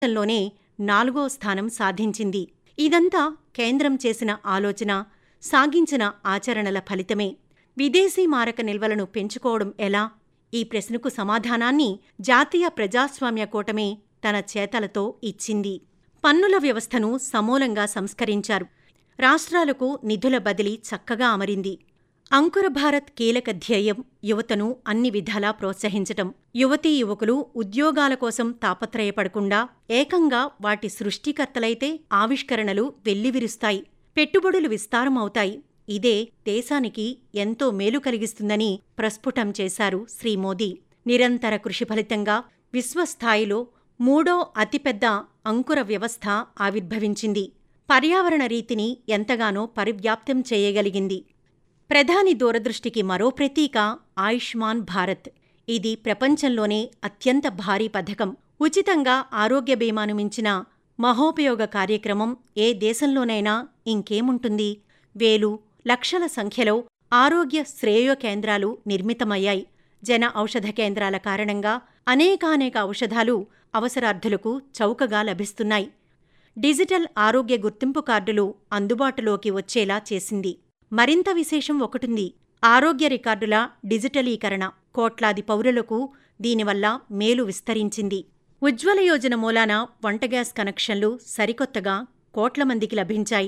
లోనే నాలుగో స్థానం సాధించింది ఇదంతా కేంద్రం చేసిన ఆలోచన సాగించిన ఆచరణల ఫలితమే విదేశీ మారక నిల్వలను పెంచుకోవడం ఎలా ఈ ప్రశ్నకు సమాధానాన్ని జాతీయ ప్రజాస్వామ్య కూటమే తన చేతలతో ఇచ్చింది పన్నుల వ్యవస్థను సమూలంగా సంస్కరించారు రాష్ట్రాలకు నిధుల బదిలీ చక్కగా అమరింది అంకుర భారత్ కీలక ధ్యేయం యువతను అన్ని విధాలా ప్రోత్సహించటం యువతీ యువకులు ఉద్యోగాల కోసం తాపత్రయపడకుండా ఏకంగా వాటి సృష్టికర్తలైతే ఆవిష్కరణలు వెల్లివిరుస్తాయి పెట్టుబడులు విస్తారమవుతాయి ఇదే దేశానికి ఎంతో మేలు కలిగిస్తుందని ప్రస్ఫుటం చేశారు శ్రీ మోదీ నిరంతర కృషి ఫలితంగా విశ్వస్థాయిలో మూడో అతిపెద్ద అంకుర వ్యవస్థ ఆవిర్భవించింది పర్యావరణ రీతిని ఎంతగానో పరివ్యాప్తం చేయగలిగింది ప్రధాని దూరదృష్టికి మరో ప్రతీక ఆయుష్మాన్ భారత్ ఇది ప్రపంచంలోనే అత్యంత భారీ పథకం ఉచితంగా ఆరోగ్య బీమాను మించిన మహోపయోగ కార్యక్రమం ఏ దేశంలోనైనా ఇంకేముంటుంది వేలు లక్షల సంఖ్యలో ఆరోగ్య శ్రేయో కేంద్రాలు నిర్మితమయ్యాయి జన ఔషధ కేంద్రాల కారణంగా అనేకానేక ఔషధాలు అవసరార్థులకు చౌకగా లభిస్తున్నాయి డిజిటల్ ఆరోగ్య గుర్తింపు కార్డులు అందుబాటులోకి వచ్చేలా చేసింది మరింత విశేషం ఒకటుంది ఆరోగ్య రికార్డుల డిజిటలీకరణ కోట్లాది పౌరులకు దీనివల్ల మేలు విస్తరించింది ఉజ్వల యోజన మూలాన వంట గ్యాస్ కనెక్షన్లు సరికొత్తగా కోట్ల మందికి లభించాయి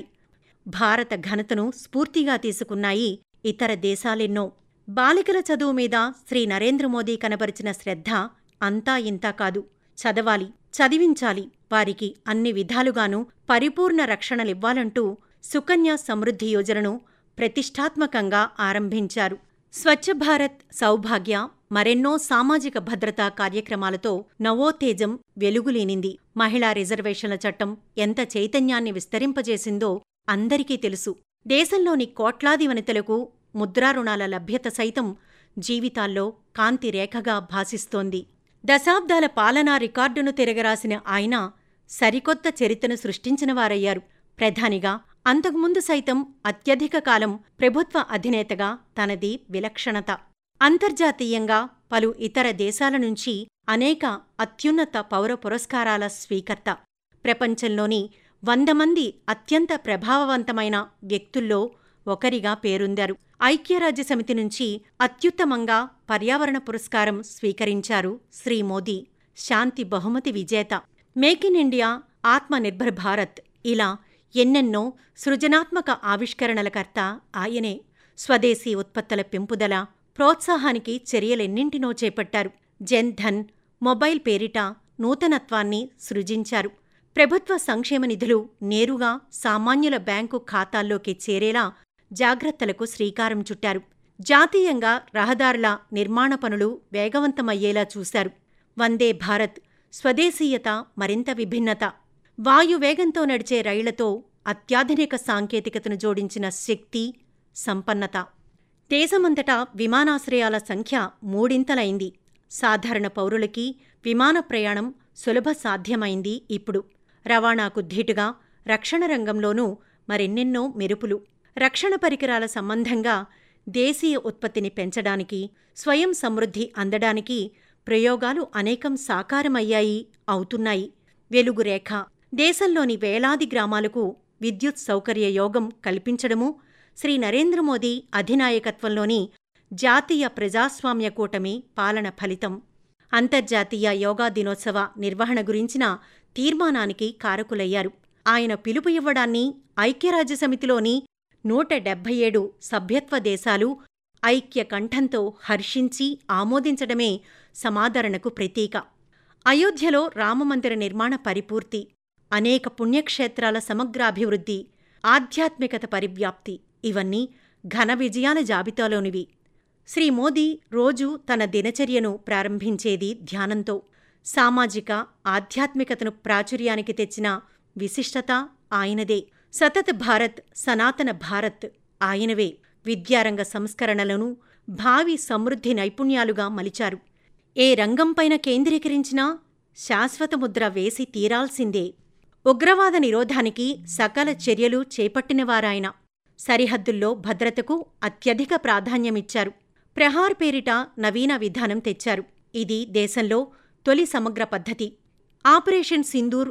భారత ఘనతను స్ఫూర్తిగా తీసుకున్నాయి ఇతర దేశాలెన్నో బాలికల చదువు మీద శ్రీ నరేంద్ర మోదీ కనబరిచిన శ్రద్ధ అంతా ఇంతా కాదు చదవాలి చదివించాలి వారికి అన్ని విధాలుగానూ పరిపూర్ణ రక్షణలివ్వాలంటూ సుకన్య సమృద్ధి యోజనను ప్రతిష్టాత్మకంగా ఆరంభించారు స్వచ్ఛ భారత్ సౌభాగ్య మరెన్నో సామాజిక భద్రతా కార్యక్రమాలతో నవోత్తేజం వెలుగులీనింది మహిళా రిజర్వేషన్ల చట్టం ఎంత చైతన్యాన్ని విస్తరింపజేసిందో అందరికీ తెలుసు దేశంలోని కోట్లాది వనితలకు ముద్రారుణాల లభ్యత సైతం జీవితాల్లో కాంతి రేఖగా భాసిస్తోంది దశాబ్దాల పాలనా రికార్డును తిరగరాసిన ఆయన సరికొత్త చరిత్రను సృష్టించినవారయ్యారు ప్రధానిగా అంతకుముందు సైతం అత్యధిక కాలం ప్రభుత్వ అధినేతగా తనది విలక్షణత అంతర్జాతీయంగా పలు ఇతర దేశాల నుంచి అనేక అత్యున్నత పౌర పురస్కారాల స్వీకర్త ప్రపంచంలోని వంద మంది అత్యంత ప్రభావవంతమైన వ్యక్తుల్లో ఒకరిగా పేరొందారు ఐక్యరాజ్యసమితి నుంచి అత్యుత్తమంగా పర్యావరణ పురస్కారం స్వీకరించారు శ్రీ మోదీ శాంతి బహుమతి విజేత make in India Atmanirbhar Bharat ఇలా ఎన్నెన్నో సృజనాత్మక ఆవిష్కరణలకర్త ఆయనే స్వదేశీ ఉత్పత్తుల పెంపుదల ప్రోత్సాహానికి చర్యలెన్నింటినో చేపట్టారు జన్ ధన్ మొబైల్ పేరిట నూతనత్వాన్ని సృజించారు ప్రభుత్వ సంక్షేమ నిధులు నేరుగా సామాన్యుల బ్యాంకు ఖాతాల్లోకి చేరేలా జాగ్రత్తలకు శ్రీకారం చుట్టారు జాతీయంగా రహదారుల నిర్మాణ పనులు వేగవంతమయ్యేలా చూశారు వందే భారత్ స్వదేశీయత మరింత విభిన్నత వాయువేగంతో నడిచే రైళ్లతో అత్యాధునిక సాంకేతికతను జోడించిన శక్తి సంపన్నత దేశమంతటా విమానాశ్రయాల సంఖ్య మూడింతలైంది సాధారణ పౌరులకి విమాన ప్రయాణం సులభ సాధ్యమైంది ఇప్పుడు రవాణాకు ధీటుగా రక్షణ రంగంలోనూ మరెన్నెన్నో మెరుపులు రక్షణ పరికరాల సంబంధంగా దేశీయ ఉత్పత్తిని పెంచడానికి స్వయం సమృద్ధి అందడానికి ప్రయోగాలు అనేకం సాకారమయ్యాయి అవుతున్నాయి వెలుగురేఖ దేశంలోని వేలాది గ్రామాలకు విద్యుత్ సౌకర్య యోగం కల్పించడము శ్రీ నరేంద్ర మోదీ అధినాయకత్వంలోని జాతీయ ప్రజాస్వామ్య కూటమి పాలన ఫలితం అంతర్జాతీయ యోగా దినోత్సవ నిర్వహణ గురించిన తీర్మానానికి కారకులయ్యారు ఆయన పిలుపు ఇవ్వడాన్ని ఐక్యరాజ్యసమితిలోని నూట డెబ్బై ఏడు సభ్యత్వ దేశాలు ఐక్య కంఠంతో హర్షించి ఆమోదించడమే సమాదరణకు ప్రతీక అయోధ్యలో రామమందిర నిర్మాణ పరిపూర్తి అనేక పుణ్యక్షేత్రాల సమగ్రాభివృద్ధి ఆధ్యాత్మికత పరివ్యాప్తి ఇవన్నీ ఘన విజయాల జాబితాలోనివి శ్రీ మోదీ రోజూ తన దినచర్యను ప్రారంభించేది ధ్యానంతో సామాజిక ఆధ్యాత్మికతను ప్రాచుర్యానికి తెచ్చిన విశిష్టత ఆయనదే సతత్ భారత్ సనాతన భారత్ ఆయనవే విద్యారంగ సంస్కరణలను భావి సమృద్ధి నైపుణ్యాలుగా మలిచారు ఏ రంగంపైన కేంద్రీకరించినా శాశ్వత ముద్ర వేసి తీరాల్సిందే ఉగ్రవాద నిరోధానికి సకల చర్యలు చేపట్టినవారాయన సరిహద్దుల్లో భద్రతకు అత్యధిక ప్రాధాన్యమిచ్చారు ప్రహార్ పేరిట నవీన విధానం తెచ్చారు ఇది దేశంలో తొలి సమగ్ర పద్ధతి ఆపరేషన్ సింధూర్